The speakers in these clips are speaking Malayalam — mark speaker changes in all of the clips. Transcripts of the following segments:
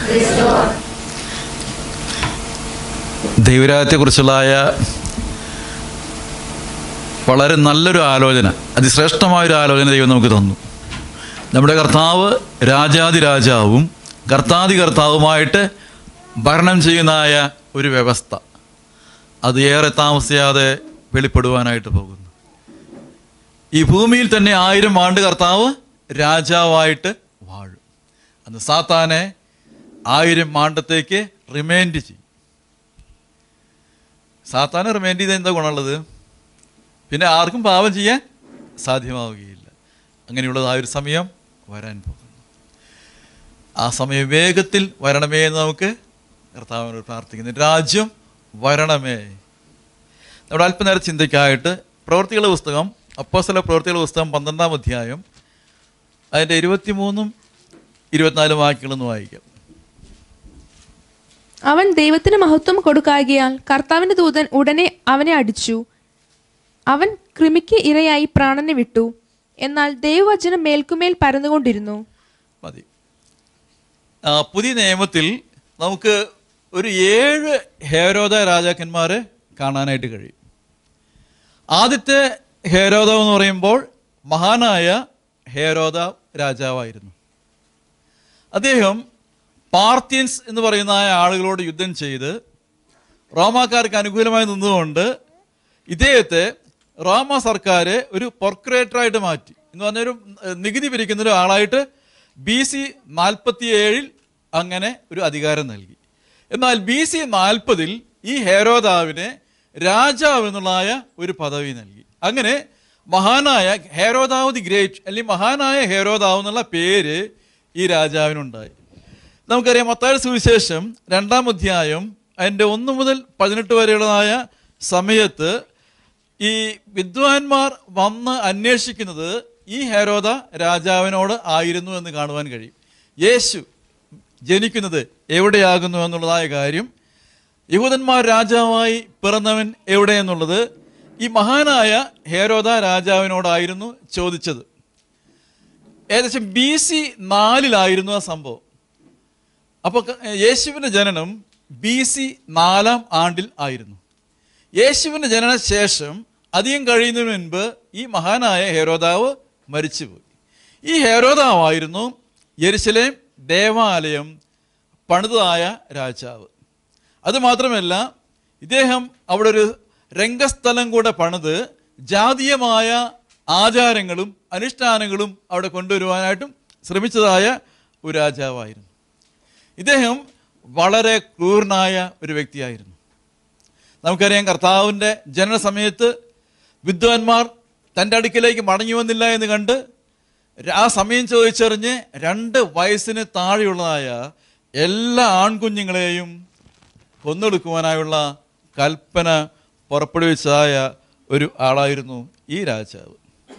Speaker 1: ദൈവരാജ്യത്തെക്കുറിച്ചുള്ളതായ വളരെ നല്ലൊരു ആലോചന അതിശ്രേഷ്ഠമായൊരു ആലോചന ദൈവം നമുക്ക് തന്നു നമ്മുടെ കർത്താവ് രാജാതി രാജാവും കർത്താതി കർത്താവുമായിട്ട് ഭരണം ചെയ്യുന്നതായ ഒരു വ്യവസ്ഥ അത് ഏറെ താമസിയാതെ വെളിപ്പെടുവാനായിട്ട് പോകുന്നു ഈ ഭൂമിയിൽ തന്നെ ആയിരം ആണ്ട് കർത്താവ് രാജാവായിട്ട് വാഴും അന്ന് സാത്താനെ ആയിരം ആണ്ടത്തേക്ക് റിമൈൻഡ് ചെയ്യും സാത്താനെ റിമൈൻഡ് ചെയ്ത് എന്താ ഗുണമുള്ളത് പിന്നെ ആർക്കും പാപം ചെയ്യാൻ സാധ്യമാവുകയില്ല അങ്ങനെയുള്ളതായ ഒരു സമയം വരാൻ പോകുന്നു ആ സമയം വേഗത്തിൽ വരണമേ എന്ന് നമുക്ക് കർത്താവിനോട് പ്രാർത്ഥിക്കുന്നു രാജ്യം വരണമേ നമ്മുടെ അല്പനേരം ചിന്തയ്ക്കായിട്ട് പ്രവൃത്തികളുടെ പുസ്തകം അപ്പോസ്തല പ്രവൃത്തികളുടെ പുസ്തകം പന്ത്രണ്ടാം അധ്യായം അതിൻ്റെ ഇരുപത്തിമൂന്നും ഇരുപത്തിനാലും വാക്യങ്ങളൊന്ന് വായിക്കാം
Speaker 2: അവൻ ദൈവത്തിന് മഹത്വം കൊടുക്കാകിയാൽ കർത്താവിന്റെ ദൂതൻ ഉടനെ അവനെ അടിച്ചു അവൻ കൃമിക്ക് ഇരയായി പ്രാണനെ വിട്ടു എന്നാൽ ദൈവവചനം മേൽക്കുമേൽ പരന്നുകൊണ്ടിരുന്നു
Speaker 1: മതി ആ, പുതിയ നിയമത്തിൽ നമുക്ക് ഒരു ഏഴ് ഹേരോദ രാജാക്കന്മാരെ കാണാനായിട്ട് കഴിയും ആദ്യത്തെ ഹേരോദ എന്ന് പറയുമ്പോൾ മഹാനായ ഹേരോദ രാജാവായിരുന്നു അദ്ദേഹം പാർത്യൻസ് എന്ന് പറയുന്ന ആ ആളുകളോട് യുദ്ധം ചെയ്ത് റോമാക്കാർക്ക് അനുകൂലമായി നിന്നുകൊണ്ട് ഇദ്ദേഹത്തെ റോമ സർക്കാർ ഒരു പൊർക്കുറേറ്ററായിട്ട് മാറ്റി എന്ന് പറഞ്ഞൊരു ഏഹ്, നികുതി പിരിക്കുന്ന ഒരു ആളായിട്ട് ബി സി നാൽപ്പത്തി ഏഴിൽ അങ്ങനെ ഒരു അധികാരം നൽകി എന്നാൽ ബി സി നാൽപ്പതിൽ ഈ ഹേരോദാവിനെ രാജാവ് എന്നുള്ളതായ ഒരു പദവി നൽകി അങ്ങനെ മഹാനായ ഹേരോദാവ് ദി ഗ്രേറ്റ് അല്ലെങ്കിൽ മഹാനായ ഹേരോദാവ് എന്നുള്ള പേര് ഈ രാജാവിനുണ്ടായി നമുക്കറിയാം മത്തായ സുവിശേഷം രണ്ടാം അധ്യായം അതിൻ്റെ ഒന്ന് മുതൽ പതിനെട്ട് വരെയുള്ളതായ സമയത്ത് ഈ വിദ്വാൻമാർ വന്ന് അന്വേഷിക്കുന്നത് ഈ ഹെരോദ രാജാവിനോട് ആയിരുന്നു എന്ന് കാണുവാൻ കഴിയും യേശു ജനിക്കുന്നത് എവിടെയാകുന്നു എന്നുള്ളതായ കാര്യം യഹൂദന്മാർ രാജാവായി പിറന്നവൻ എവിടെ എന്നുള്ളത് ഈ മഹാനായ ഹേരോദ രാജാവിനോടായിരുന്നു ചോദിച്ചത് ഏകദേശം ബി സി നാലിലായിരുന്നു ആ സംഭവം അപ്പോൾ യേശുവിൻ്റെ ജനനം ബി സി നാലാം ആണ്ടിൽ ആയിരുന്നു യേശുവിൻ്റെ ജനന ശേഷം അധികം കഴിയുന്നതിന് മുൻപ് ഈ മഹാനായ ഹേരോദാവ് മരിച്ചുപോയി ഈ ഹേരോദാവായിരുന്നു യെരുശലേം ദേവാലയം പണിതായ രാജാവ് അതുമാത്രമല്ല ഇദ്ദേഹം അവിടെ ഒരു രംഗസ്ഥലം കൂടെ പണിത് ജാതീയമായ ആചാരങ്ങളും അനുഷ്ഠാനങ്ങളും അവിടെ കൊണ്ടുവരുവാനായിട്ടും ശ്രമിച്ചതായ ഒരു രാജാവായിരുന്നു ഇദ്ദേഹം വളരെ ക്രൂരനായ ഒരു വ്യക്തിയായിരുന്നു നമുക്കറിയാം കർത്താവിൻ്റെ ജനന സമയത്ത് വിദ്വാൻമാർ തൻ്റെ അടുക്കിലേക്ക് മടങ്ങി വന്നില്ല എന്ന് കണ്ട് ആ സമയം ചോദിച്ചറിഞ്ഞ് രണ്ട് വയസ്സിന് താഴെയുള്ളതായ എല്ലാ ആൺകുഞ്ഞുങ്ങളെയും കൊന്നെടുക്കുവാനായുള്ള കൽപ്പന പുറപ്പെടുവിച്ചതായ ഒരു ആളായിരുന്നു ഈ രാജാവ്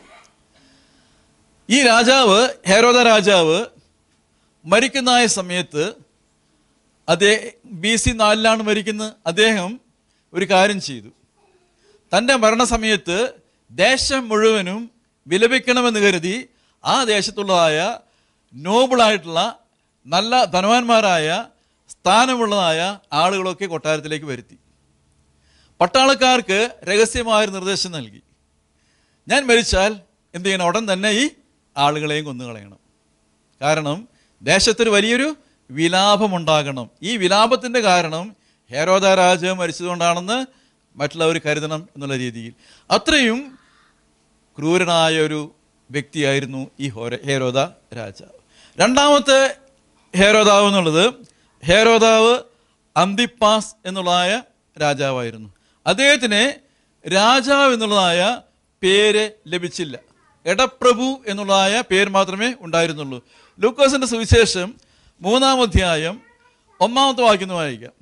Speaker 1: ഈ രാജാവ് ഹേരോദ രാജാവ് മരിക്കുന്നതായ സമയത്ത് അതേ ബി സി നാലിലാണ് മരിക്കുന്നത് അദ്ദേഹം ഒരു കാര്യം ചെയ്തു തൻ്റെ മരണസമയത്ത് ദേശം മുഴുവനും വിലപിക്കണമെന്ന് കരുതി ആ ദേശത്തുള്ളതായ നോബിളായിട്ടുള്ള നല്ല ധനവാന്മാരായ സ്ഥാനമുള്ളതായ ആളുകളൊക്കെ കൊട്ടാരത്തിലേക്ക് വരുത്തി പട്ടാളക്കാർക്ക് രഹസ്യമായൊരു നിർദ്ദേശം നൽകി ഞാൻ മരിച്ചാൽ എന്ത് ചെയ്യണം ഉടൻ തന്നെ ഈ ആളുകളെയും കൊന്നുകളയണം കാരണം ദേശത്തൊരു വലിയൊരു വിലാപമുണ്ടാകണം ഈ വിലാപത്തിൻ്റെ കാരണം ഹേരോദ രാജാവ് മരിച്ചതുകൊണ്ടാണെന്ന് മറ്റുള്ളവർ കരുതണം എന്നുള്ള രീതിയിൽ അത്രയും ക്രൂരനായ ഒരു വ്യക്തിയായിരുന്നു ഈ ഹോര ഹേരോദ രാജാവ് രണ്ടാമത്തെ ഹേരോദാവ് എന്നുള്ളത് ഹേരോദാവ് അന്തിപ്പാസ് എന്നുള്ളതായ രാജാവായിരുന്നു അദ്ദേഹത്തിന് രാജാവ് എന്നുള്ളതായ പേര് ലഭിച്ചില്ല എടപ്രഭു എന്നുള്ളതായ പേര് മാത്രമേ ഉണ്ടായിരുന്നുള്ളൂ ലൂക്കോസിന്റെ സുവിശേഷം മൂന്നാം അധ്യായം ഒന്നാമത്തെ വാക്യം വായിക്കാം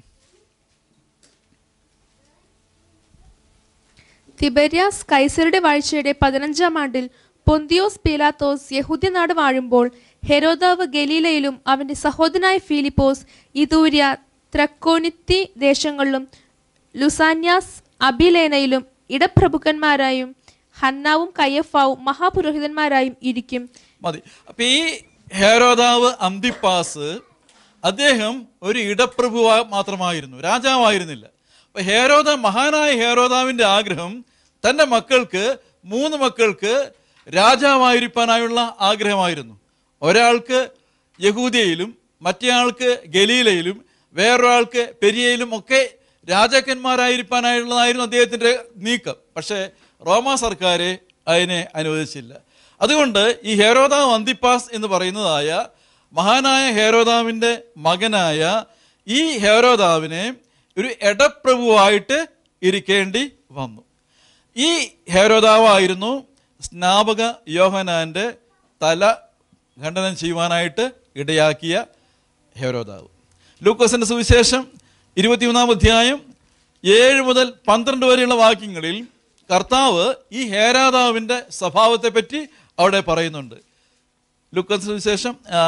Speaker 2: തിബര്യാസ് കൈസരുടെ വാഴ്ചയുടെ പതിനഞ്ചാം ആണ്ടിൽ പൊന്തിയോസ് പീലാത്തോസ് യഹൂദ്യനാട് വാഴുമ്പോൾ ഹെരോദാവ് ഗലീലയിലും അവന്റെ സഹോദരനായ ഫിലിപ്പോസ് ഇതൂര്യ ത്രക്കോനിത്തി ദേശങ്ങളിലും ലുസാന്യാസ് അബിലേനയിലും ഇടപ്രഭുക്കന്മാരായും ഹന്നാവും കയ്യഫാവും മഹാപുരോഹിതന്മാരായും ഇരിക്കും
Speaker 1: മതി അപ്പൊ ഈ ഹേരോദാവ് അന്തിപ്പാസ് അദ്ദേഹം ഒരു ഇടപ്രഭു മാത്രമായിരുന്നു രാജാവായിരുന്നില്ല അപ്പൊ ഹേരോദ മഹാനായ ഹേരോദാവിന്റെ ആഗ്രഹം തൻ്റെ മക്കൾക്ക് മൂന്ന് മക്കൾക്ക് രാജാവായിരിക്കാനായുള്ള ആഗ്രഹമായിരുന്നു ഒരാൾക്ക് യഹൂദിയയിലും മറ്റേയാൾക്ക് ഗലീലയിലും വേറൊരാൾക്ക് പെരിയയിലും ഒക്കെ രാജാക്കന്മാരായിരിക്കാനായുള്ളതായിരുന്നു അദ്ദേഹത്തിൻ്റെ നീക്കം പക്ഷേ റോമ സർക്കാർ അതിനെ അനുവദിച്ചില്ല അതുകൊണ്ട് ഈ ഹേരോദാവ് അന്തിപ്പാസ് എന്ന് പറയുന്നതായ മഹാനായ ഹേരോദാവിൻ്റെ മകനായ ഈ ഹേരോദാവിനെ ഒരു എടപ്രഭുവായിട്ട് ഇരിക്കേണ്ടി വന്നു ഈ ഹേരോദാവായിരുന്നു സ്നാപക യോഹനാന്റെ തല ഖണ്ഡനം ചെയ്യുവാനായിട്ട് ഇടയാക്കിയ ഹേരോദാവ് ലൂക്കോസിന്റെ സുവിശേഷം ഇരുപത്തിമൂന്നാം അധ്യായം ഏഴ് മുതൽ പന്ത്രണ്ട് വരെയുള്ള വാക്യങ്ങളിൽ കർത്താവ് ഈ ഹേരാദാവിൻ്റെ സ്വഭാവത്തെപ്പറ്റി അവിടെ പറയുന്നുണ്ട് ലൂക്കോസ് സുവിശേഷം ആ,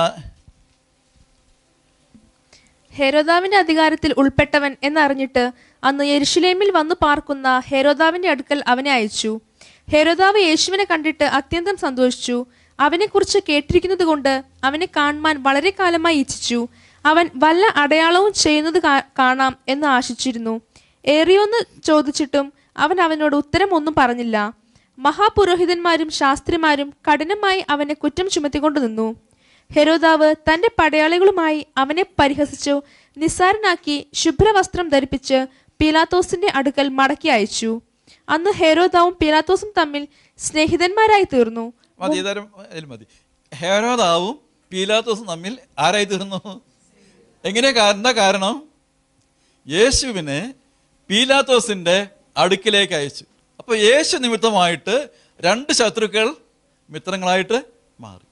Speaker 2: ഹെരോദാവിന്റെ അധികാരത്തിൽ ഉൾപ്പെട്ടവൻ എന്നറിഞ്ഞിട്ട് അന്ന് യെരുഷലേമിൽ വന്നു പാർക്കുന്ന ഹെരോദാവിന്റെ അടുക്കൽ അവനെ അയച്ചു ഹെരോദാവ് യേശുവിനെ കണ്ടിട്ട് അത്യന്തം സന്തോഷിച്ചു അവനെക്കുറിച്ച് കേട്ടിരിക്കുന്നത് കൊണ്ട് അവനെ കാണുവാൻ വളരെ കാലമായി ഇച്ഛിച്ചു അവൻ വല്ല അടയാളവും ചെയ്യുന്നത് കാ- കാണാം എന്ന് ആശിച്ചിരുന്നു ഏറിയോന്ന് ചോദിച്ചിട്ടും അവൻ അവനോട് ഉത്തരം ഒന്നും പറഞ്ഞില്ല മഹാപുരോഹിതന്മാരും ശാസ്ത്രിമാരും കഠിനമായി അവനെ കുറ്റം ചുമത്തിക്കൊണ്ടു നിന്നു ഹെരോദാവ് തന്റെ പടയാളികളുമായി അവനെ പരിഹസിച്ചു നിസ്സാരനാക്കി ശുഭ്രവസ്ത്രം ധരിപ്പിച്ച് പീലാത്തോസിന്റെ അടുക്കൽ മടക്കി അയച്ചു അന്ന് ഹെരോദാവും പീലാത്തോസും തമ്മിൽ സ്നേഹിതന്മാരായി തീർന്നു
Speaker 1: മതി ഏതായാലും അതിൽ മതി ഹേരോദാവും പീലാത്തോസും തമ്മിൽ ആരായി തീർന്നു എങ്ങനെ കാ- എന്താ കാരണം യേശുവിനെ പീലാത്തോസിന്റെ അടുക്കിലേക്ക് അയച്ചു അപ്പോൾ യേശു നിമിത്തമായിട്ട് രണ്ട് ശത്രുക്കൾ മിത്രങ്ങളായിട്ട് മാറി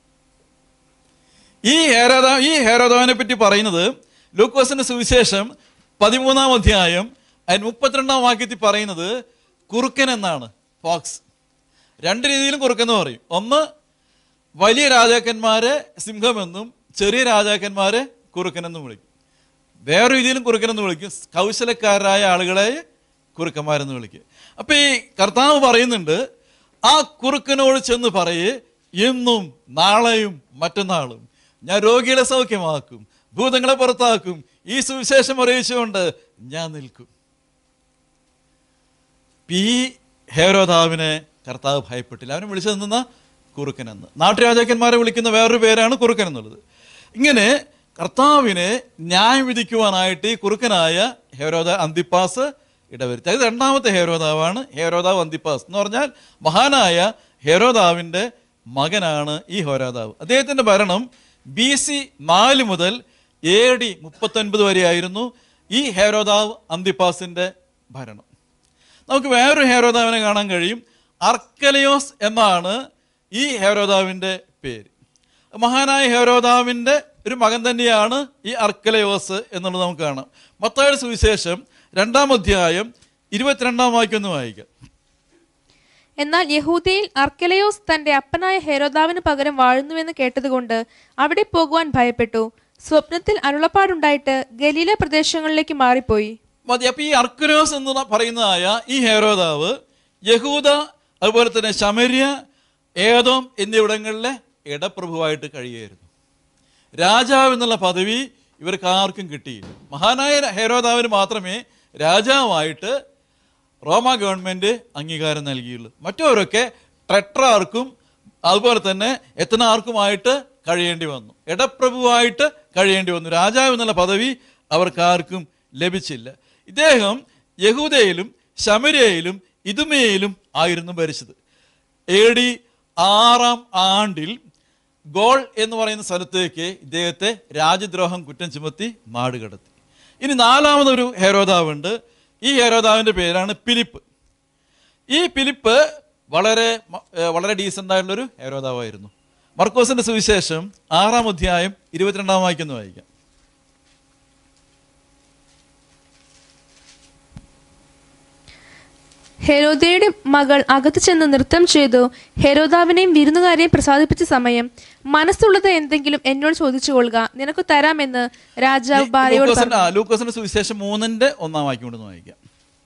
Speaker 1: ഈ ഹേരോദാ ഈ ഹേരോദാവിനെ പറ്റി പറയുന്നത് ലൂക്കോസിന്റെ സുവിശേഷം പതിമൂന്നാം അധ്യായം അതിന് മുപ്പത്തിരണ്ടാം വാക്യത്തിൽ പറയുന്നത് കുറുക്കൻ എന്നാണ് ഫോക്സ് രണ്ട് രീതിയിലും കുറുക്കെന്ന് പറയും ഒന്ന് വലിയ രാജാക്കന്മാരെ സിംഹമെന്നും ചെറിയ രാജാക്കന്മാരെ കുറുക്കനെന്നും വിളിക്കും വേറെ രീതിയിലും കുറുക്കനെന്ന് വിളിക്കും കൗശലക്കാരായ ആളുകളെ കുറുക്കന്മാരെന്ന് വിളിക്കും അപ്പൊ ഈ കർത്താവ് പറയുന്നുണ്ട് ആ കുറുക്കനോട് ചെന്ന് പറയേ ഇന്നും നാളെയും മറ്റന്നാളും ഞാൻ രോഗികളെ സൗഖ്യമാക്കും ഭൂതങ്ങളെ പുറത്താക്കും ഈ സുവിശേഷം അറിയിച്ചുകൊണ്ട് ഞാൻ നിൽക്കും ഈ ഹേരോദാവിനെ കർത്താവ് ഭയപ്പെട്ടില്ല അവനെ വിളിച്ചത് നിന്ന കുറുക്കനെന്ന് നാട്ടുരാജാക്കന്മാരെ വിളിക്കുന്ന വേറൊരു പേരാണ് കുറുക്കൻ എന്നുള്ളത് ഇങ്ങനെ കർത്താവിനെ ന്യായം വിധിക്കുവാനായിട്ട് ഈ കുറുക്കനായ ഹേരോദ അന്തിപ്പാസ് ഇടവരുത്തി അത് രണ്ടാമത്തെ ഹേരോദാവാണ് ഹേരോദാവ് അന്തിപ്പാസ് എന്ന് പറഞ്ഞാൽ മഹാനായ ഹേരോദാവിൻ്റെ മകനാണ് ഈ ഹേരോദാവ് അദ്ദേഹത്തിൻ്റെ ഭരണം ബി സി നാല് മുതൽ എ ഡി മുപ്പത്തൊൻപത് വരെയായിരുന്നു ഈ ഹേരോദാവ് അന്തിപ്പാസിൻ്റെ ഭരണം നമുക്ക് വേറൊരു ഹേരോദാവിനെ കാണാൻ കഴിയും അർക്കലയോസ് എന്നാണ് ഈ ഹേരോദാവിൻ്റെ പേര് മഹാനായ ഹേരോദാവിൻ്റെ ഒരു മകൻ തന്നെയാണ് ഈ അർക്കലയോസ് എന്നുള്ളത് നമുക്ക് കാണാം മത്തായുടെ സുവിശേഷം രണ്ടാം അധ്യായം ഇരുപത്തിരണ്ടാം വാക്യം ഒന്ന് വായിക്കാം
Speaker 2: എന്നാൽ യഹൂദയിൽ അർക്കലയോസ് തന്റെ അപ്പനായ ഹെരോദാവിന് പകരം വാഴുന്നുവെന്ന് കേട്ടതുകൊണ്ട് അവിടെ പോകുവാൻ ഭയപ്പെട്ടു സ്വപ്നത്തിൽ അരുളപ്പാടുണ്ടായിട്ട് ഗലീല പ്രദേശങ്ങളിലേക്ക് മാറിപ്പോയി
Speaker 1: മതി അപ്പൊ ഈ അർക്കുലോസ് എന്ന് പറയുന്നതായ ഈ ഹേരോദാവ് യഹൂദ അതുപോലെ തന്നെ ശമര്യ ഏതോം എന്നിവിടങ്ങളിലെ ഇടപ്രഭുവായിട്ട് കഴിയുമായിരുന്നു രാജാവ് എന്നുള്ള പദവി ഇവർക്ക് ആർക്കും കിട്ടിയില്ല മഹാനായ ഹേരോദാവിന് മാത്രമേ രാജാവായിട്ട് റോമ ഗവൺമെന്റ് അംഗീകാരം നൽകിയുള്ളൂ മറ്റവരൊക്കെ ട്രെട്രാർക്കും അതുപോലെ തന്നെ എത്തനാർക്കുമായിട്ട് കഴിയേണ്ടി വന്നു ഇടപ്രഭുവായിട്ട് കഴിയേണ്ടി വന്നു രാജാവ് എന്നുള്ള പദവി അവർക്കാർക്കും ലഭിച്ചില്ല ഇദ്ദേഹം യഹൂദയിലും ശമരയിലും ഇതുമയിലും ആയിരുന്നു ഭരിച്ചത് എ ഡി ആറാം ആണ്ടിൽ ഗോൾ എന്ന് പറയുന്ന സ്ഥലത്തേക്ക് ഇദ്ദേഹത്തെ രാജ്യദ്രോഹം കുറ്റം ചുമത്തി നാട് കടത്തി ഇനി നാലാമതൊരു ഹേരോദാവുണ്ട് ഈ ഹേരോദാവിൻ്റെ പേരാണ് ഫിലിപ്പ് ഈ ഫിലിപ്പ് വളരെ മ- ഏർ വളരെ ഡീസൻ്റ് ആയിട്ടുള്ളൊരു ഹേരോദാവായിരുന്നു മർക്കോസിന്റെ സുവിശേഷം ആറാം അധ്യായം ഇരുപത്തിരണ്ടാം വായിക്കുന്നു വായിക്കാം
Speaker 2: ഹെരോദയുടെ മകൾ അകത്ത് ചെന്ന് നൃത്തം ചെയ്തു ഹെരോദാവിനെയും വിരുന്നുകാരെയും പ്രസാദിപ്പിച്ച സമയം മനസ്സുള്ളത് എന്തെങ്കിലും എന്നോട് ചോദിച്ചു കൊള്ളുക നിനക്ക് തരാമെന്ന് രാജാവ് ഭാര്യയോട് പറഞ്ഞു
Speaker 1: ലൂക്കോസിന്റെ ആ, ലൂക്കോസിന്റെ സുവിശേഷം മൂന്നിന്റെ ഒന്നാം വാക്യം കൊണ്ടൊന്ന് വായിക്കാം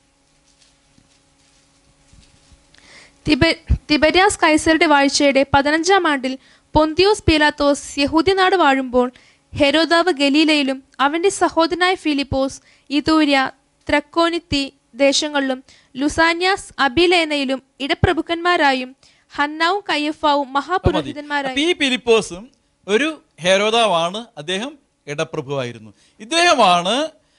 Speaker 2: തിബ- തിബര്യാസ് കൈസറുടെ വാഴ്ചയുടെ പതിനഞ്ചാം ആണ്ടിൽ പൊന്തിയോസ് പീലാത്തോസ് യഹൂദ്യനാട് വാഴുമ്പോൾ ഹെരോദാവ് ഗലീലയിലും അവന്റെ സഹോദരനായ ഫിലിപ്പോസ് ഇതൂര്യ ത്രക്കോനിത്തി ദേശങ്ങളിലും ലുസാന്യാസ് അബിലേനയിലും ഇടപ്രഭുക്കന്മാരായും ഹന്നാവും കയ്യഫാവും
Speaker 1: അപ്പൊ
Speaker 2: മഹാപുരോഹിതന്മാരായും
Speaker 1: ഈ ഫിലിപ്പോസും ഒരു ഹേരോദാവാണ് അദ്ദേഹം ഇടപ്രഭുവായിരുന്നു ഇദ്ദേഹമാണ്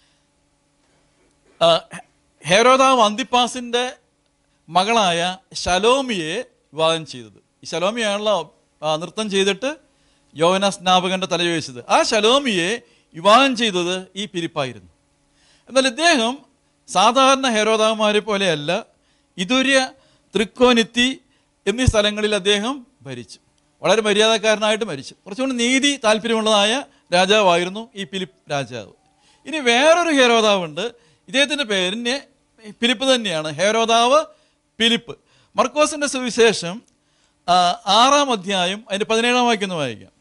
Speaker 1: ആ, ഹേരോദാവ് അന്തിപ്പാസിന്റെ മകളായ ശലോമിയെ വിവാഹം ചെയ്തത് ഈ ശലോമിയാണല്ലോ ആ, നൃത്തം ചെയ്തിട്ട് യോവന സ്നാപകന്റെ തല ചോദിച്ചത് ആ ശലോമിയെ വിവാഹം ചെയ്തത് ഈ പിരിപ്പായിരുന്നു എന്നാൽ ഇദ്ദേഹം സാധാരണ ഹേരോദാവന്മാരെ പോലെയല്ല ഇതുര്യ തൃക്കോനിത്തി എന്നീ സ്ഥലങ്ങളിൽ അദ്ദേഹം ഭരിച്ചു വളരെ മര്യാദക്കാരനായിട്ട് മരിച്ചു കുറച്ചുകൂടി നീതി താല്പര്യമുള്ളതായ രാജാവായിരുന്നു ഈ ഫിലിപ്പ് രാജാവ് ഇനി വേറൊരു ഹേരോദാവുണ്ട് ഇദ്ദേഹത്തിൻ്റെ പേരിന് ഫിലിപ്പ് തന്നെയാണ് ഹേരോദാവ് ഫിലിപ്പ് മർക്കോസിൻ്റെ സുവിശേഷം ആ, ആറാം അധ്യായം അതിൻ്റെ പതിനേഴാം വാക്യം ഒന്ന് വായിക്കാം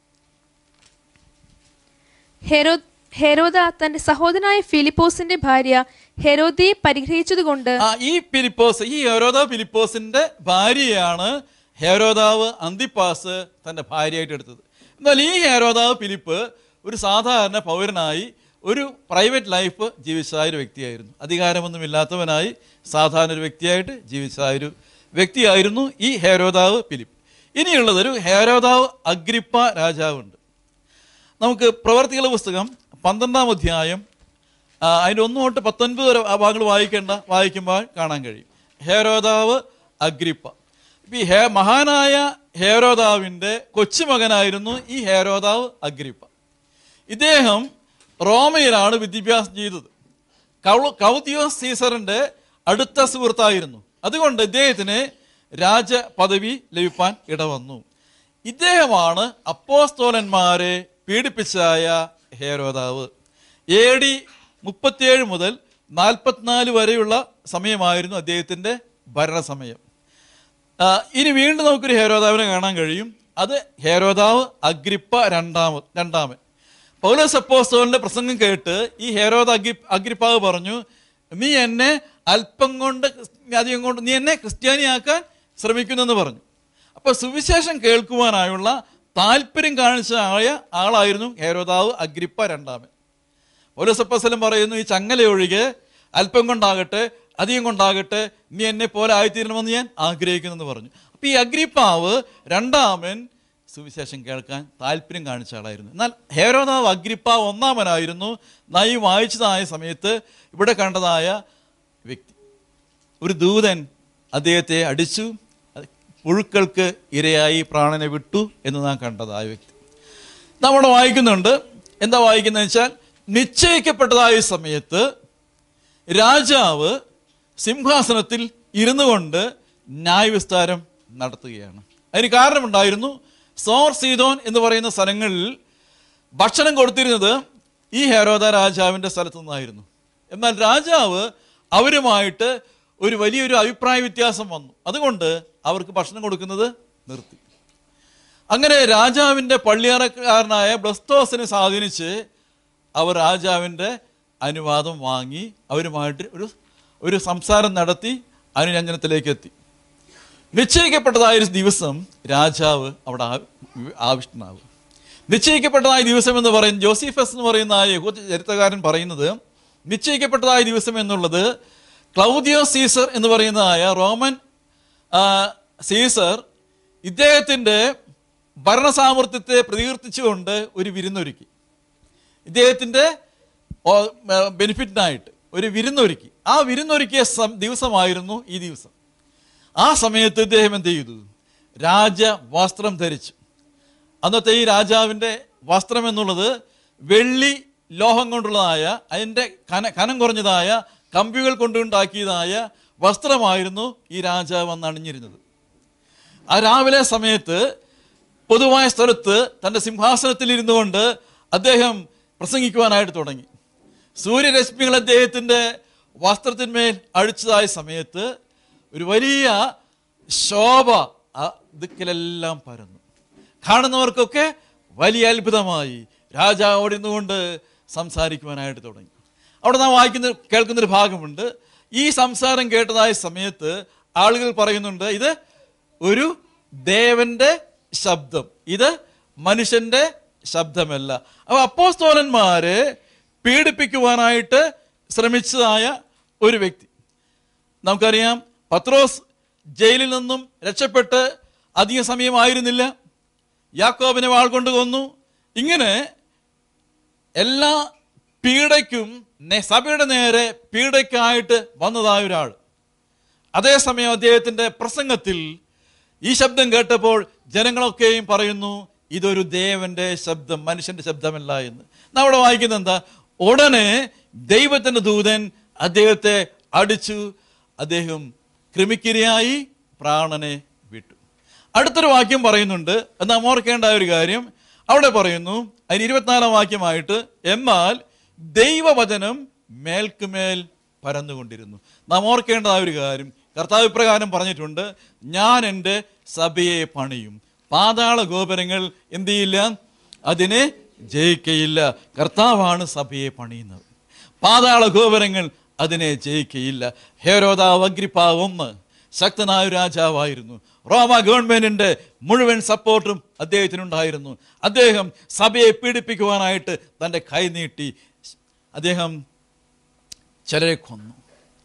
Speaker 2: ഹെരോ ഹെരോദ തന്റെ സഹോദരനായ ഫിലിപ്പോസിന്റെ ഭാര്യ ഹെരോദയെ പരിഗ്രഹിച്ചതുകൊണ്ട്
Speaker 1: ആ ഈ ഫിലിപ്പോസ് ഈ ഹെരോദാവ് ഫിലിപ്പോസിന്റെ ഭാര്യയാണ് ഹെരോദാവ് അന്തിപ്പാസ് തന്റെ ഭാര്യയായിട്ട് എടുത്തത് എന്നാൽ ഈ ഹെരോദാവ് ഫിലിപ്പ് ഒരു സാധാരണ പൗരനായി ഒരു പ്രൈവറ്റ് ലൈഫ് ജീവിച്ചതായ ഒരു വ്യക്തിയായിരുന്നു അധികാരമൊന്നുമില്ലാത്തവനായി സാധാരണ ഒരു വ്യക്തിയായിട്ട് ജീവിച്ചതായ ഒരു വ്യക്തിയായിരുന്നു ഈ ഹെരോദാവ് ഫിലിപ്പ് ഇനിയുള്ളത് ഒരു ഹെരോദാവ് അഗ്രിപ്പ രാജാവുണ്ട് നമുക്ക് പ്രവർത്തികളുടെ പുസ്തകം പന്ത്രണ്ടാം അധ്യായം ആ, അതിൻ്റെ ഒന്ന് തൊട്ട് പത്തൊൻപത് വരെ ആ ഭാഗങ്ങൾ വായിക്കേണ്ട വായിക്കുമ്പോൾ കാണാൻ കഴിയും ഹേരോദാവ് അഗ്രിപ്പ ഇപ്പം ഈ ഹേ മഹാനായ ഹേരോദാവിൻ്റെ കൊച്ചുമകനായിരുന്നു ഈ ഹേരോദാവ് അഗ്രിപ്പ ഇദ്ദേഹം റോമയിലാണ് വിദ്യാഭ്യാസം ചെയ്തത് കൗ- കൗതിയോസ് സീസറിന്റെ അടുത്ത സുഹൃത്തായിരുന്നു അതുകൊണ്ട് ഇദ്ദേഹത്തിന് രാജ പദവി ലഭിപ്പാൻ ഇടവന്നു ഇദ്ദേഹമാണ് അപ്പോസ്തോലന്മാരെ പീഡിപ്പിച്ചായ ഹേരോദാവ് എ ഡി മുപ്പത്തിയേഴ് മുതൽ നാൽപ്പത്തിനാല് വരെയുള്ള സമയമായിരുന്നു അദ്ദേഹത്തിൻ്റെ ഭരണസമയം ആ, ഇനി വീണ്ടും നമുക്കൊരു ഹേരോദാവിനെ കാണാൻ കഴിയും അത് ഹേരോദാവ് അഗ്രിപ്പ രണ്ടാമ രണ്ടാമൻ പൗലോസ് അപ്പോസ്തോലിന്റെ പ്രസംഗം കേട്ട് ഈ ഹേരോദ അഗ്രി അഗ്രിപ്പാവ് പറഞ്ഞു നീ എന്നെ അല്പം കൊണ്ട് ക്രിസ്- അധികം കൊണ്ട് നീ എന്നെ ക്രിസ്ത്യാനിയാക്കാൻ ശ്രമിക്കുന്നെന്ന് പറഞ്ഞു അപ്പോൾ സുവിശേഷം കേൾക്കുവാനായുള്ള താല്പര്യം കാണിച്ച ആയ ആളായിരുന്നു ഹേരോദാവ് അഗ്രിപ്പ രണ്ടാമൻ പൗലോസപ്പസലം പറയുന്നു ഈ ചങ്ങല ഒഴികെ അല്പം കൊണ്ടാകട്ടെ അധികം കൊണ്ടാകട്ടെ നീ എന്നെ പോലെ ആയിത്തീരണമെന്ന് ഞാൻ ആഗ്രഹിക്കുന്നെന്ന് പറഞ്ഞു അപ്പൊ ഈ അഗ്രിപ്പാവ് രണ്ടാമൻ സുവിശേഷം കേൾക്കാൻ താല്പര്യം കാണിച്ച ആളായിരുന്നു എന്നാൽ ഹേരോദാവ് അഗ്രിപ്പ ഒന്നാമനായിരുന്നു നാം ഈ വായിച്ചതായ സമയത്ത് ഇവിടെ കണ്ടതായ വ്യക്തി ഒരു ദൂതൻ അദ്ദേഹത്തെ അടിച്ചു അത് പുഴുക്കൾക്ക് ഇരയായി പ്രാണനെ വിട്ടു എന്ന് നാം കണ്ടതായ വ്യക്തി നമ്മൾ വായിക്കുന്നുണ്ട് എന്താ വായിക്കുന്നത് വെച്ചാൽ നിശ്ചയിക്കപ്പെട്ടതായ സമയത്ത് രാജാവ് സിംഹാസനത്തിൽ ഇരുന്നു കൊണ്ട് ന്യായവിസ്താരം നടത്തുകയാണ് അതിന് കാരണമുണ്ടായിരുന്നു സോർ സീതോൻ എന്ന് പറയുന്ന സ്ഥലങ്ങളിൽ ഭക്ഷണം കൊടുത്തിരുന്നത് ഈ ഹെരോദ രാജാവിൻ്റെ സ്ഥലത്തു നിന്നായിരുന്നു എന്നാൽ രാജാവ് അവരുമായിട്ട് ഒരു വലിയൊരു അഭിപ്രായ വ്യത്യാസം വന്നു അതുകൊണ്ട് അവർക്ക് ഭക്ഷണം കൊടുക്കുന്നത് നിർത്തി അങ്ങനെ രാജാവിൻ്റെ പള്ളിയറക്കാരനായ ബ്ലസ്തോസിനെ സ്വാധീനിച്ച് അവർ രാജാവിൻ്റെ അനുവാദം വാങ്ങി അവരുമായിട്ട് ഒരു ഒരു സംസാരം നടത്തി അനുരഞ്ജനത്തിലേക്ക് എത്തി നിശ്ചയിക്കപ്പെട്ടതായ ഒരു ദിവസം രാജാവ് അവിടെ ആ- ആവിഷ്ടനാവും നിശ്ചയിക്കപ്പെട്ടതായ ദിവസം എന്ന് പറയും ജോസിഫസ് എന്ന് പറയുന്ന ആ യഹൂദ ചരിത്രകാരൻ പറയുന്നത് നിശ്ചയിക്കപ്പെട്ടതായ ദിവസം എന്നുള്ളത് ക്ലൗദിയോ സീസർ എന്ന് പറയുന്നതായ റോമൻ ആ, സീസർ ഇദ്ദേഹത്തിൻ്റെ ഭരണസാമർത്ഥ്യത്തെ പ്രകീർത്തിച്ചുകൊണ്ട് ഒരു വിരുന്നൊരുക്കി ഇദ്ദേഹത്തിൻ്റെ ബെനിഫിറ്റിനായിട്ട് ഒരു വിരുന്നൊരുക്കി ആ വിരുന്നൊരുക്കിയ സം- ദിവസമായിരുന്നു ഈ ദിവസം ആ സമയത്ത് ഇദ്ദേഹം എന്ത് ചെയ്തു രാജവസ്ത്രം ധരിച്ചു അന്നത്തെ ഈ രാജാവിൻ്റെ വസ്ത്രം എന്നുള്ളത് വെള്ളി ലോഹം കൊണ്ടുള്ളതായ അതിൻ്റെ കന കനം കുറഞ്ഞതായ കമ്പികൾ കൊണ്ടുണ്ടാക്കിയതായ വസ്ത്രമായിരുന്നു ഈ രാജാവ് അന്ന് അണിഞ്ഞിരുന്നത് ആ രാവിലെ സമയത്ത് പൊതുവായ സ്ഥലത്ത് തൻ്റെ സിംഹാസനത്തിൽ ഇരുന്നു കൊണ്ട് അദ്ദേഹം പ്രസംഗിക്കുവാനായിട്ട് തുടങ്ങി സൂര്യരശ്മികൾ അദ്ദേഹത്തിൻ്റെ വസ്ത്രത്തിന്മേൽ അഴിച്ചതായ സമയത്ത് ഒരു വലിയ ശോഭ ആ ദിക്കിലെല്ലാം പരന്നു കാണുന്നവർക്കൊക്കെ വലിയ അത്ഭുതമായി രാജാവോട് ഇരുന്നുകൊണ്ട് സംസാരിക്കുവാനായിട്ട് തുടങ്ങി അവിടെ നാം വായിക്കുന്ന കേൾക്കുന്നൊരു ഭാഗമുണ്ട് ഈ സംസാരം കേട്ടതായ സമയത്ത് ആളുകൾ പറയുന്നുണ്ട് ഇത് ഒരു ദേവന്റെ ശബ്ദം ഇത് മനുഷ്യന്റെ ശബ്ദമല്ല അപ്പൊ അപ്പോസ്തോലന്മാരെ പീഡിപ്പിക്കുവാനായിട്ട് ശ്രമിച്ചതായ ഒരു വ്യക്തി നമുക്കറിയാം പത്രോസ് ജയിലിൽ നിന്നും രക്ഷപ്പെട്ട് അധിക സമയമായിരുന്നില്ല യാക്കോബിനെ വാൾ കൊണ്ട് കൊന്നു ഇങ്ങനെ എല്ലാ പീഡയ്ക്കും നേ- സഭയുടെ നേരെ പീഡയ്ക്കായിട്ട് വന്നതായ ഒരാൾ അതേസമയം അദ്ദേഹത്തിന്റെ പ്രസംഗത്തിൽ ഈ ശബ്ദം കേട്ടപ്പോൾ ജനങ്ങളൊക്കെയും പറയുന്നു ഇതൊരു ദേവന്റെ ശബ്ദം മനുഷ്യന്റെ ശബ്ദമല്ല എന്ന് നാം ഇവിടെ വായിക്കുന്നത് എന്താ ഉടനെ ദൈവത്തിന്റെ ദൂതൻ അദ്ദേഹത്തെ അടിച്ചു അദ്ദേഹം ക്രിമിക്കിരയായി പ്രാണനെ വിട്ടു അടുത്തൊരു വാക്യം പറയുന്നുണ്ട് അത് നാം ഓർക്കേണ്ട ഒരു കാര്യം അവിടെ പറയുന്നു അതിന് ഇരുപത്തിനാലാം വാക്യമായിട്ട് എന്നാൽ ദൈവവചനം മേൽക്കുമേൽ പരന്നുകൊണ്ടിരുന്നു നാം ഓർക്കേണ്ട ആ ഒരു കാര്യം കർത്താവ് ഇപ്രകാരം പറഞ്ഞിട്ടുണ്ട് ഞാൻ എൻ്റെ സഭയെ പണിയും പാതാള ഗോപുരങ്ങൾ എന്ത് ചെയ്യില്ല അതിനെ ജയിക്കയില്ല കർത്താവാണ് സഭയെ പണിയുന്നത് പാതാള ഗോപുരങ്ങൾ അതിനെ ജയിക്കയില്ല ഹേരോദാവ് അഗ്രിപ്പ ഒന്ന് ശക്തനായ ഒരു രാജാവായിരുന്നു റോമ ഗവൺമെന്റിന്റെ മുഴുവൻ സപ്പോർട്ടും അദ്ദേഹത്തിനുണ്ടായിരുന്നു അദ്ദേഹം സഭയെ പീഡിപ്പിക്കുവാനായിട്ട് തൻ്റെ കൈ നീട്ടി അദ്ദേഹം ചിലരെ കൊന്നു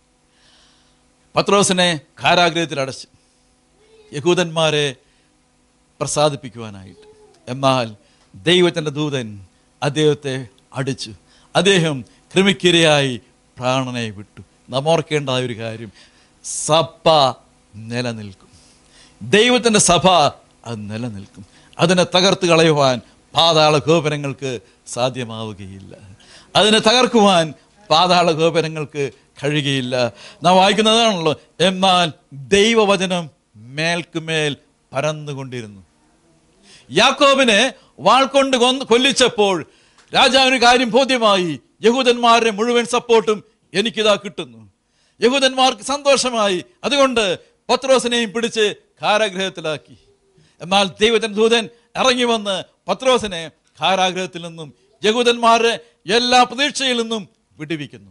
Speaker 1: പത്രോസിനെ കാരാഗ്രഹത്തിൽ അടച്ചു യഹൂദന്മാരെ പ്രസാദിപ്പിക്കുവാനായിട്ട് എന്നാൽ ദൈവത്തിൻ്റെ ദൂതൻ അദ്ദേഹത്തെ അടിച്ചു അദ്ദേഹം ക്രിമിക്കിരയായി പ്രാണനെ വിട്ടു നാം ഓർക്കേണ്ട ആ ഒരു കാര്യം സഭ നിലനിൽക്കും ദൈവത്തിൻ്റെ സഭ അത് നിലനിൽക്കും അതിനെ തകർത്ത് കളയുവാൻ പാതാള ഗോപുരങ്ങൾക്ക് സാധ്യമാവുകയില്ല അതിനെ തകർക്കുവാൻ പാതാള ഗോപുരങ്ങൾക്ക് കഴിയുകയില്ല നാം വായിക്കുന്നതാണല്ലോ എന്നാൽ ദൈവവചനം മേൽക്കുമേൽ പരന്നുകൊണ്ടിരുന്നു യാക്കോബിനെ വാൾ കൊണ്ട് കൊന്ന് കൊല്ലിച്ചപ്പോൾ രാജാവിന് കാര്യം ബോധ്യമായി യഹൂദന്മാരുടെ മുഴുവൻ സപ്പോർട്ടും എനിക്കിതാ കിട്ടുന്നു യഹൂദന്മാർക്ക് സന്തോഷമായി അതുകൊണ്ട് പത്രോസിനെയും പിടിച്ച് കാരാഗ്രഹത്തിലാക്കി എന്നാൽ ദൈവത്തിന്റെ ദൂതൻ ഇറങ്ങി വന്ന് പത്രോസിനെ കാരാഗ്രഹത്തിൽ നിന്നും യഹൂദന്മാരുടെ എല്ലാ പ്രതീക്ഷയിൽ നിന്നും വിടുവിക്കുന്നു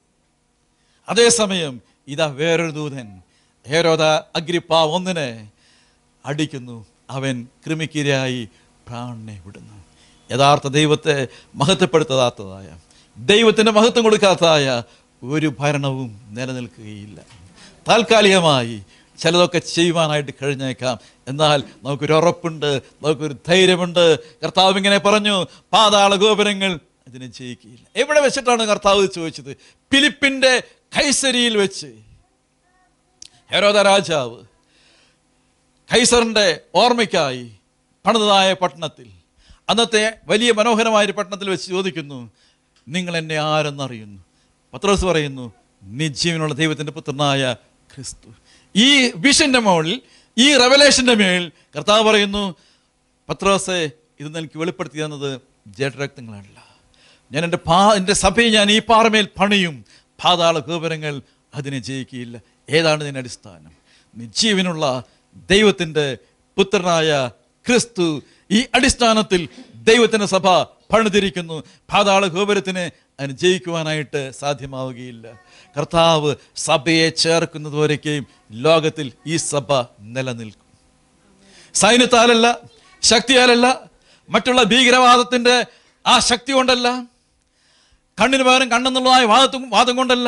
Speaker 1: അതേസമയം ഇതാ വേറൊരു ദൂതൻ ഹേരോദ അഗ്രിപ്പ ഒന്നിനെ അടിക്കുന്നു അവൻ ക്രിമിക്കിരയായി പ്രാണനെ വിടുന്നു യഥാർത്ഥ ദൈവത്തെ മഹത്വപ്പെടുത്താത്തതായ ദൈവത്തിന് മഹത്വം കൊടുക്കാത്തതായ ഒരു ഭരണവും നിലനിൽക്കുകയില്ല താൽക്കാലികമായി ചിലതൊക്കെ ചെയ്യുവാനായിട്ട് കഴിഞ്ഞേക്കാം എന്നാൽ നമുക്കൊരു ഉറപ്പുണ്ട് നമുക്കൊരു ധൈര്യമുണ്ട് കർത്താവ് ഇങ്ങനെ പറഞ്ഞു പാതാള ഗോപുരങ്ങൾ അതിനെ ജയിക്കുകയില്ല എവിടെ വെച്ചിട്ടാണ് കർത്താവ് ഇത് ചോദിച്ചത് ഫിലിപ്പിൻ്റെ കൈസരിയിൽ വെച്ച് ഹെരോദ രാജാവ് കൈസറിൻ്റെ ഓർമ്മയ്ക്കായി പണിതതായ പട്ടണത്തിൽ അന്നത്തെ വലിയ മനോഹരമായ ഒരു പട്ടണത്തിൽ വെച്ച് ചോദിക്കുന്നു നിങ്ങൾ എന്നെ ആരെന്നറിയുന്നു പത്രോസ് പറയുന്നു നിജീവനുള്ള ദൈവത്തിൻ്റെ പുത്രനായ ക്രിസ്തു ഈ വിഷന്റെ മുകളിൽ ഈ റെവലേഷന്റെ മേൽ കർത്താവ് പറയുന്നു പത്രോസെ ഇത് എനിക്ക് വെളിപ്പെടുത്തി തന്നത് ജഡരക്തങ്ങളല്ല ഞാൻ എൻ്റെ പാ എൻ്റെ സഭയെ ഞാൻ ഈ പാറമേൽ പണിയും പാതാള ഗോപുരങ്ങൾ അതിനെ ജയിക്കുകയില്ല ഏതാണ് ഇതിൻ്റെ അടിസ്ഥാനം നിജീവനുള്ള ദൈവത്തിൻ്റെ പുത്രനായ ക്രിസ്തു ഈ അടിസ്ഥാനത്തിൽ ദൈവത്തിൻ്റെ സഭ പണിതിരിക്കുന്നു പാതാള ഗോപുരത്തിന് അതിന് ജയിക്കുവാനായിട്ട് സാധ്യമാവുകയില്ല കർത്താവ് സഭയെ ചേർക്കുന്നതുവരേക്കും ലോകത്തിൽ ഈ സഭ നിലനിൽക്കും സൈന്യത്താലല്ല ശക്തിയാലല്ല മറ്റുള്ള ഭീകരവാദത്തിൻ്റെ ആ ശക്തി കൊണ്ടല്ല കണ്ണിന് പകരം കണ്ണെന്നുള്ളതായ വാദത്തും വാദം കൊണ്ടല്ല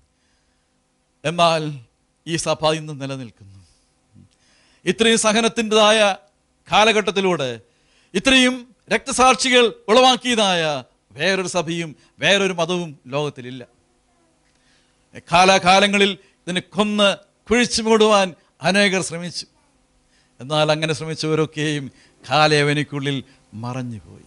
Speaker 1: എന്നാൽ ഈ സഭ ഇന്ന് നിലനിൽക്കുന്നു ഇത്രയും സഹനത്തിൻ്റെതായ കാലഘട്ടത്തിലൂടെ ഇത്രയും രക്തസാക്ഷികൾ ഉളവാക്കിയതായ വേറൊരു സഭയും വേറൊരു മതവും ലോകത്തിലില്ല കാലാകാലങ്ങളിൽ ഇതിനെ കൊന്ന് കുഴിച്ചു മൂടുവാൻ അനേകർ ശ്രമിച്ചു എന്നാൽ അങ്ങനെ ശ്രമിച്ചവരൊക്കെയും കാലയവനിക്കുള്ളിൽ മറഞ്ഞുപോയി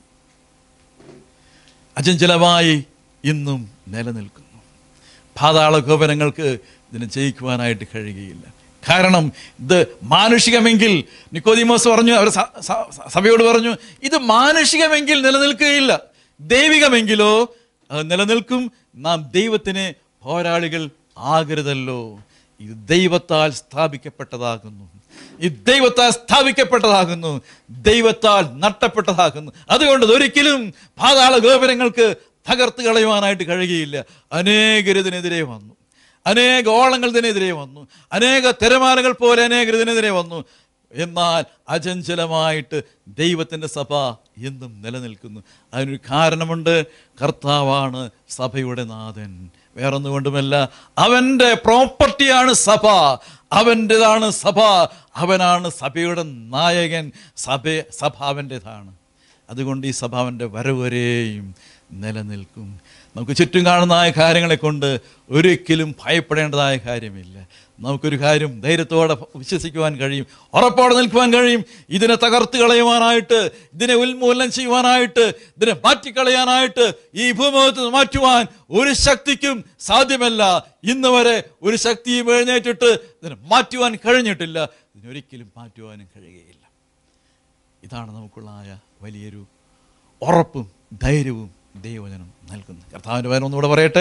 Speaker 1: അചഞ്ചലമായി ഇന്നും നിലനിൽക്കുന്നു പാതാള ഗോപനങ്ങൾക്ക് ഇതിനെ ജയിക്കുവാനായിട്ട് കഴിയുകയില്ല കാരണം ഇത് മാനുഷികമെങ്കിൽ നിക്കോദിമോസ് പറഞ്ഞു അവർ സ- സ- സഭയോട് പറഞ്ഞു ഇത് മാനുഷികമെങ്കിൽ നിലനിൽക്കുകയില്ല ദൈവികമെങ്കിലോ അത് നിലനിൽക്കും നാം ദൈവത്തിന് പോരാളികൾ ആകരുതല്ലോ ഇത് ദൈവത്താൽ സ്ഥാപിക്കപ്പെട്ടതാകുന്നു ഈ ദൈവത്താൽ സ്ഥാപിക്കപ്പെട്ടതാകുന്നു ദൈവത്താൽ നട്ടപ്പെട്ടതാകുന്നു അതുകൊണ്ട് ഇതൊരിക്കലും പാതാള ഗോപുരങ്ങൾക്ക് തകർത്ത് കളയുവാനായിട്ട് കഴിയുകയില്ല അനേകർ ഇതിനെതിരെ വന്നു അനേക ഓളങ്ങൾ ഇതിനെതിരെ വന്നു അനേക തിരമാലകൾ പോലെ അനേകർ ഇതിനെതിരെ വന്നു എന്നാൽ അചഞ്ചലമായിട്ട് ദൈവത്തിൻ്റെ സഭ എന്നും നിലനിൽക്കുന്നു അതിനൊരു കാരണമുണ്ട് കർത്താവാണ് സഭയുടെ നാഥൻ വേറൊന്നുകൊണ്ടുമല്ല അവൻ്റെ പ്രോപ്പർട്ടിയാണ് സഭ അവൻ്റെതാണ് സഭ അവനാണ് സഭയുടെ നായകൻ സഭ സഭ അവൻ്റെതാണ് അതുകൊണ്ട് ഈ സഭ അവൻ്റെ വരവരെയും നിലനിൽക്കും നമുക്ക് ചുറ്റും കാണുന്നതായ കാര്യങ്ങളെ കൊണ്ട് ഒരിക്കലും ഭയപ്പെടേണ്ടതായ കാര്യമില്ല നമുക്കൊരു കാര്യം ധൈര്യത്തോടെ വിശ്വസിക്കുവാൻ കഴിയും ഉറപ്പോടെ നിൽക്കുവാൻ കഴിയും ഇതിനെ തകർത്ത് കളയുവാനായിട്ട് ഇതിനെ ഉന്മൂലനം ചെയ്യുവാനായിട്ട് ഇതിനെ മാറ്റിക്കളയാനായിട്ട് ഈ ഭൂമുഖത്ത് നിന്ന് മാറ്റുവാൻ ഒരു ശക്തിക്കും സാധ്യമല്ല ഇന്ന് വരെ ഒരു ശക്തിയും എഴുന്നേറ്റിട്ട് ഇതിനെ മാറ്റുവാൻ കഴിഞ്ഞിട്ടില്ല ഇതിനൊരിക്കലും മാറ്റുവാനും കഴിയുകയില്ല ഇതാണ് നമുക്കുള്ളായ വലിയൊരു ഉറപ്പും ധൈര്യവും ദൈവജനം നൽകുന്നു കർത്താവിൻ്റെ പേര് ഒന്നുകൂടെ പറയട്ടെ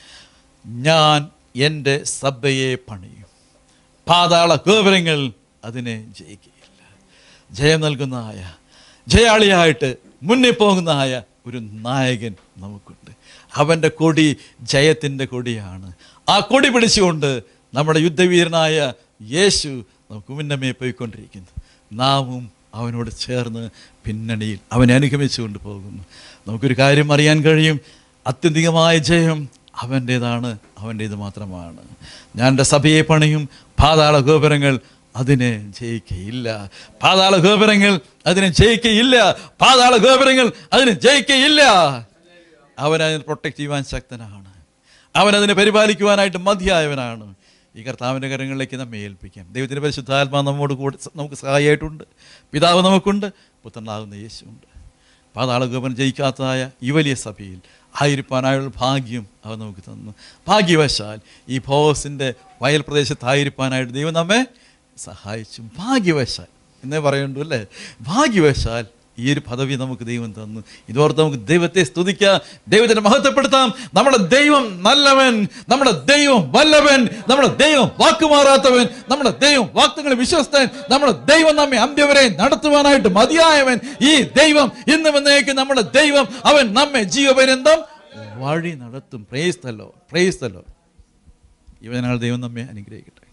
Speaker 1: ഞാൻ എൻ്റെ സഭയെ പണിയും പാതാള ഗോപുരങ്ങൾ അതിനെ ജയിക്കുകയില്ല ജയം നൽകുന്നതായ ജയാളിയായിട്ട് മുന്നിൽ പോകുന്നതായ ഒരു നായകൻ നമുക്കുണ്ട് അവൻ്റെ കൊടി ജയത്തിൻ്റെ കൊടിയാണ് ആ കൊടി പിടിച്ചുകൊണ്ട് നമ്മുടെ യുദ്ധവീരനായ യേശു നമുക്ക് മുന്നമേ പോയിക്കൊണ്ടിരിക്കുന്നു നാമും അവനോട് ചേർന്ന് പിന്നണിയിൽ അവനെ അനുഗമിച്ചുകൊണ്ട് പോകുന്നു നമുക്കൊരു കാര്യം അറിയാൻ കഴിയും അത്യന്തികമായ ജയം അവൻ്റേതാണ് അവൻ്റേത് മാത്രമാണ് ഞാൻ എൻ്റെ സഭയെ പണിയും പാതാള ഗോപുരങ്ങൾ അതിനെ ജയിക്കയില്ല പാതാള ഗോപുരങ്ങൾ അതിനെ ജയിക്കയില്ല പാതാള ഗോപുരങ്ങൾ അതിനെ ജയിക്കയില്ല അവൻ അതിനെ പ്രൊട്ടക്റ്റ് ചെയ്യുവാൻ ശക്തനാണ് അവൻ അതിനെ പരിപാലിക്കുവാനായിട്ട് മതിയായവനാണ് ഈ കർത്താവിൻ്റെ കരങ്ങളിലേക്ക് നമ്മെ ഏൽപ്പിക്കാം ദൈവത്തിൻ്റെ പരിശുദ്ധാത്മാ നമ്മോട് കൂടെ നമുക്ക് സഹായമായിട്ടുണ്ട് പിതാവ് നമുക്കുണ്ട് പുത്രനാകുന്ന യേശുണ്ട് പാതാളഗോപൻ ജയിക്കാത്തതായ ഈ വലിയ സഭയിൽ ആയിരിക്കാനായുള്ള ഭാഗ്യം അവൻ നമുക്ക് തന്നു ഭാഗ്യവശാൽ ഈ ഭോസിൻ്റെ വയൽ പ്രദേശത്ത് ആയിരിക്കാനായിട്ട് ദൈവം നമ്മെ സഹായിച്ചു ഭാഗ്യവശാൽ എന്നേ പറയുന്നുള്ളൂ അല്ലേ ഭാഗ്യവശാൽ ഈ ഒരു പദവി നമുക്ക് ദൈവം തന്നു ഇതോർത്ത് നമുക്ക് ദൈവത്തെ സ്തുതിക്കാം ദൈവത്തിനെ മഹത്വപ്പെടുത്താം നമ്മുടെ ദൈവം നല്ലവൻ നമ്മുടെ ദൈവം വല്ലവൻ നമ്മുടെ ദൈവം വാക്കുമാറാത്തവൻ നമ്മുടെ ദൈവം വാക്തങ്ങളെ വിശ്വസ്തൻ നമ്മുടെ ദൈവം നമ്മെ അന്ത്യവരെ നടത്തുവാനായിട്ട് മതിയായവൻ ഈ ദൈവം ഇന്നും എന്നേക്ക് നമ്മുടെ ദൈവം അവൻ നമ്മെ ജീവപര്യന്തം വഴി നടത്തും പ്രേസ്തല്ലോ പ്രേസ്തല്ലോ ഇവനാൽ ദൈവം നമ്മെ അനുഗ്രഹിക്കട്ടെ